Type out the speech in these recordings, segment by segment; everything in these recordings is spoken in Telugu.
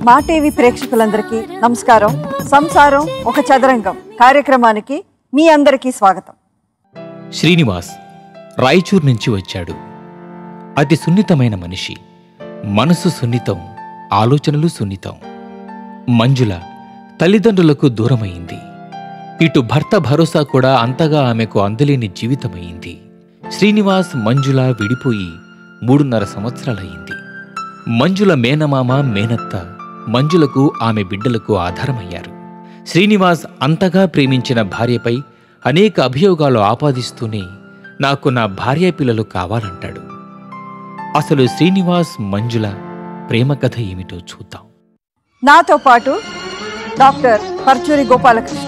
మా టీవీ ప్రేక్షకులందరికీ నమస్కారం సంసారం ఒక చదరంగం కార్యక్రమానికి మీ అందరికీ స్వాగతం శ్రీనివాస్ రాయచూర్ నుంచి వచ్చాడు అతి సున్నితమైన మనిషి మనసు సున్నితం ఆలోచనలు సున్నితం మంజుల తల్లిదండ్రులకు దూరమైంది ఇటు భర్త భరోసా కూడా అంతగా ఆమెకు అందలేని జీవితమైంది శ్రీనివాస్ మంజుల విడిపోయి మూడున్నర సంవత్సరాలయ్యింది మంజుల మేనమామ మేనత్త మంజులకు ఆమె బిడ్డలకు ఆధారమయ్యారు శ్రీనివాస్ అంతగా ప్రేమించిన భార్యపై అనేక అభియోగాలు ఆపాదిస్తూనే నాకు నా భార్య పిల్లలు కావాలంటాడు అసలు శ్రీనివాస్ మంజుల ప్రేమ కథ ఏమిటో చూద్దాం నాతో పాటు డాక్టర్ పర్చూరి గోపాలకృష్ణ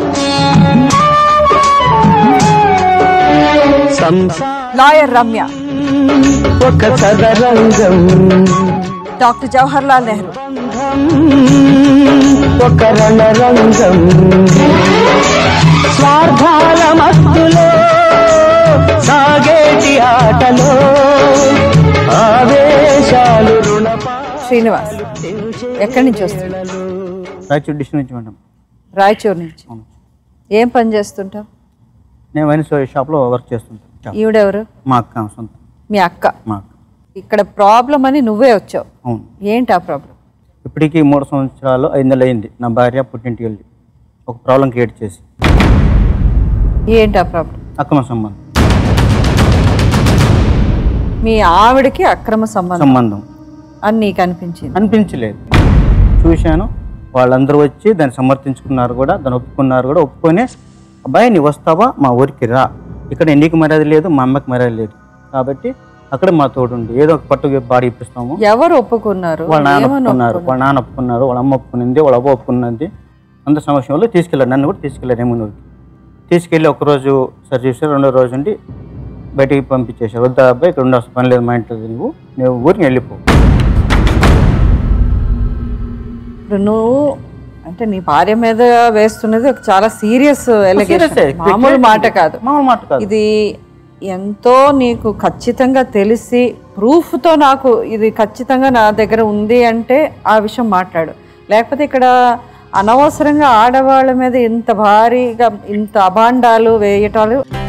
లాయర్ రమ్య ఒక చదరంగం డాక్టర్ జవహర్లాల్ నెహ్రూ ఒక రణరంగం స్వార్థాల మత్తులో సాగేటి ఆటలో ఆవేశాలు రుణపా శ్రీనివాస్ ఎక్కడి నుంచి వస్తున్నావు రాయచూర్ డిస్ట్రిక్ట్ నుంచి మేడం రాయచూరు నుంచి ఏం పని చేస్తుంటావు నేను వైన్ షాప్లో వర్క్ చేస్తుంటాను షాప్. ఈవిడెవరు మా అక్క సొంత మీ అక్క మా అక్క ఇక్కడ ప్రాబ్లం అని నువ్వే వచ్చావు అవును ఏంటి ఆ ప్రాబ్లం ఇప్పటికీ మూడు సంవత్సరాలు ఐదు నెలలు అయింది నా భార్య పుట్టింటికి వెళ్ళి ఒక ప్రాబ్లం క్రియేట్ చేసి ఏంటి ఆ ప్రాబ్లం అక్రమ సంబంధం మీ ఆవిడకి అక్రమ సంబంధం సంబంధం అని నీకు అనిపించింది అనిపించలేదు చూశాను వాళ్ళందరూ వచ్చి దాన్ని సమర్థించుకున్నారు కూడా దాన్ని ఒప్పుకున్నారు కూడా ఒప్పుకొని అబ్బాయి నీ వస్తావా మా ఊరికి రా ఇక్కడ నీకు మర్యాద లేదు మా అమ్మకి మర్యాద లేదు కాబట్టి అక్కడ మా తోడుండి ఏదో ఒక పట్టు బాడీ ఇప్పిస్తాము ఎవరు ఒప్పుకున్నారు వాళ్ళ నాన్న ఏమని ఒప్పుకున్నారు ఒప్పుకున్నారు? వాళ్ళ నాన్న ఒప్పుకున్నారు వాళ్ళ అమ్మ ఒప్పుకునింది వాళ్ళ అవ్వ ఒప్పుకున్నది అంత సమస్యలో తీసుకెళ్ళారు నన్ను కూడా తీసుకెళ్ళారు ఏమూరికి తీసుకెళ్ళి ఒకరోజు సరి చేశారు రెండో రోజు ఉండి బయటికి పంపించేశారు వద్దా అబ్బాయి ఇక్కడ ఉండాల్సిన పని లేదు మా ఇంట్లో నువ్వు నువ్వు ఊరికి వెళ్ళిపో ఇప్పుడు నువ్వు అంటే నీ భార్య మీద వేస్తున్నది ఒక చాలా సీరియస్ Serious ఏ. మామూలు మాట కాదు మామూలు మాట కాదు ఇది ఎంతో నీకు ఖచ్చితంగా తెలిసి ప్రూఫ్తో నాకు ఇది ఖచ్చితంగా నా దగ్గర ఉంది అంటే ఆ విషయం మాట్లాడు లేకపోతే ఇక్కడ అనవసరంగా ఆడవాళ్ళ మీద ఇంత భారీగా ఇంత అభాండాలు వేయటాలు